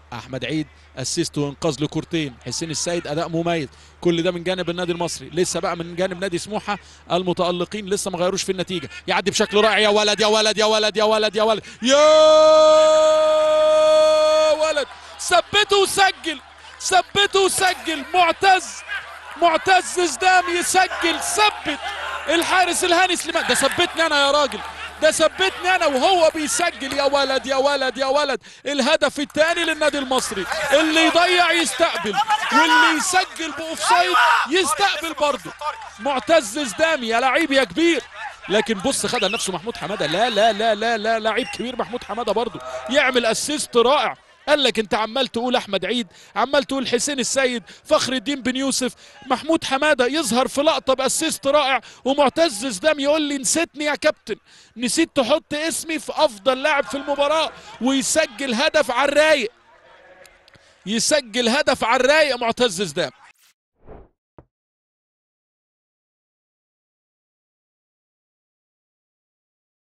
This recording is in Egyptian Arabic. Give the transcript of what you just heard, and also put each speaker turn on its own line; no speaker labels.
احمد عيد اسيست وانقاذ لكورتين حسين السيد اداء مميز كل ده من جانب النادي المصري لسه بقى من جانب نادي سموحه المتالقين لسه ما غيروش في النتيجه يعدي بشكل رائع يا ولد يا ولد يا ولد يا ولد يا ولد يا ولد ثبته وسجل ثبته وسجل معتز معتز زدام يسجل ثبت الحارس الهاني سليمان ده ثبتني انا يا راجل ده ثبتني انا وهو بيسجل يا ولد يا ولد يا ولد الهدف الثاني للنادي المصري اللي يضيع يستقبل واللي يسجل باوفسايد يستقبل برضه معتز زدامي يا لعيب يا كبير لكن بص خدها نفسه محمود حماده لا لا لا لا لا لعيب كبير محمود حماده برضه يعمل اسيست رائع قال لك انت عمال تقول احمد عيد عمال تقول حسين السيد فخر الدين بن يوسف محمود حماده يظهر في لقطه باسيست رائع ومعتز زدام يقول لي نسيتني يا كابتن نسيت تحط اسمي في افضل لاعب في المباراه ويسجل هدف على الرايق يسجل هدف على الرايق معتز زدام